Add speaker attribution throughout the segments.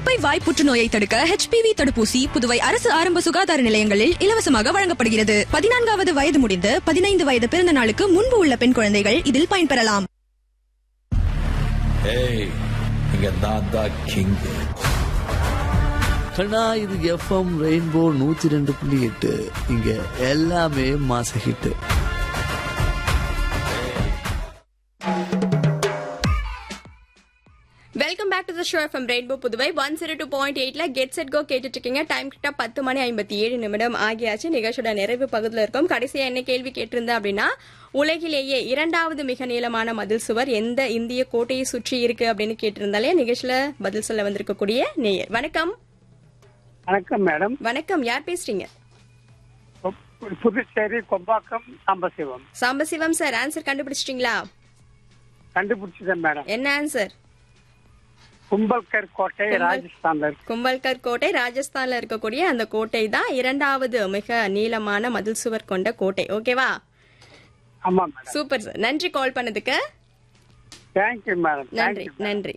Speaker 1: கர்ப்பப்பை வாய் புற்றுநோயை தடுக்க ஹெச்பிவி தடுப்பூசி புதுவை அரசு ஆரம்ப சுகாதார நிலையங்களில் இலவசமாக வழங்கப்படுகிறது பதினான்காவது வயது முடிந்து பதினைந்து வயது பிறந்த நாளுக்கு முன்பு உள்ள பெண் குழந்தைகள் இதில் பயன்பெறலாம்
Speaker 2: ஏய் இங்க நான் தான் கிங்
Speaker 3: கண்ணா இது எஃப்எம் ரெயின்போ நூத்தி ரெண்டு புள்ளி எட்டு இங்க எல்லாமே மாச hit
Speaker 4: welcome back to the show from rainbow Puduvai one zero two point எயிட்ல கெட் செட் கோ கேட்டுட்டு இருக்கீங்க டைம் கிட்ட பத்து மணி ஐம்பத்தி ஏழு நிமிடம் ஆகியாச்சு நிகழ்ச்சியோட நிறைவு பகுதியில் இருக்கும் கடைசியா என்ன கேள்வி கேட்டிருந்தேன் அப்படின்னா உலகிலேயே இரண்டாவது மிக நீளமான மதில் சுவர் எந்த இந்திய கோட்டையை சுற்றி இருக்கு அப்படின்னு கேட்டிருந்தாலே நிகழ்ச்சியில பதில் சொல்ல வந்திருக்கக்கூடிய நேயர் வணக்கம்
Speaker 5: வணக்கம் மேடம்
Speaker 4: வணக்கம் யார் பேசுறீங்க
Speaker 5: பு- புதுச்சேரி கொம்பாக்கம் சாம்பசிவம்
Speaker 4: சாம்பசிவம் சார் ஆன்சர் கண்டுபிடிச்சிட்டீங்களா
Speaker 5: கண்டுபிடிச்சதேன் மேடம்
Speaker 4: என்ன ஆன்சர்
Speaker 5: கும்பல்கர் கோட்டை
Speaker 4: கும்பல்.
Speaker 5: ராஜஸ்தான்ல இருக்கு
Speaker 4: கும்பல்கர் கோட்டை ராஜஸ்தான்ல இருக்கக்கூடிய அந்த கோட்டை தான் இரண்டாவது மிக நீளமான மதில் சுவர் கொண்ட கோட்டை ஓகேவா
Speaker 5: ஆமா மேடம்
Speaker 4: சூப்பர் சார் நன்றி கால் பண்ணதுக்கு
Speaker 5: தேங்க்யூ மேடம்
Speaker 4: நன்றி
Speaker 5: தேங்க்யூ
Speaker 4: நன்றி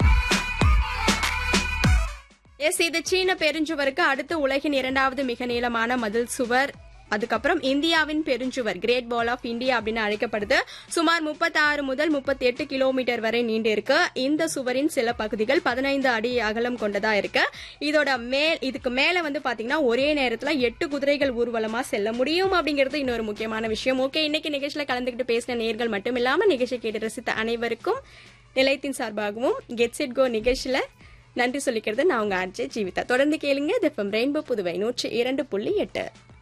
Speaker 4: எஸ் இது சீன பெருஞ்சுவருக்கு அடுத்து உலகின் இரண்டாவது மிக நீளமான மதில் சுவர் அதுக்கப்புறம் இந்தியாவின் பெருஞ்சுவர் கிரேட் வால் ஆஃப் இந்தியா அப்படின்னு அழைக்கப்படுது சுமார் 36 முதல் 38 கிலோமீட்டர் வரை நீண்டு இருக்கு இந்த சுவரின் சில பகுதிகள் பதினைந்து அடி அகலம் கொண்டதா இருக்கு இதோட மேல் இதுக்கு மேல வந்து பாத்தீங்கன்னா ஒரே நேரத்துல எட்டு குதிரைகள் ஊர்வலமா செல்ல முடியும் அப்படிங்கிறது இன்னொரு முக்கியமான விஷயம் ஓகே இன்னைக்கு நிகழ்ச்சியில கலந்துக்கிட்டு பேசின நேர்கள் மட்டும் இல்லாம நிகழ்ச்சி கேட்டு ரசித்த அனைவருக்கும் நிலையத்தின் சார்பாகவும் கெட் செட் கோ நிகழ்ச்சியில நன்றி சொல்லிக்கிறது நான் உங்க ஆர்ஜே ஜீவிதா தொடர்ந்து கேளுங்க ரெயின்போ புதுவை நூற்றி இரண்டு புள்ளி எட்டு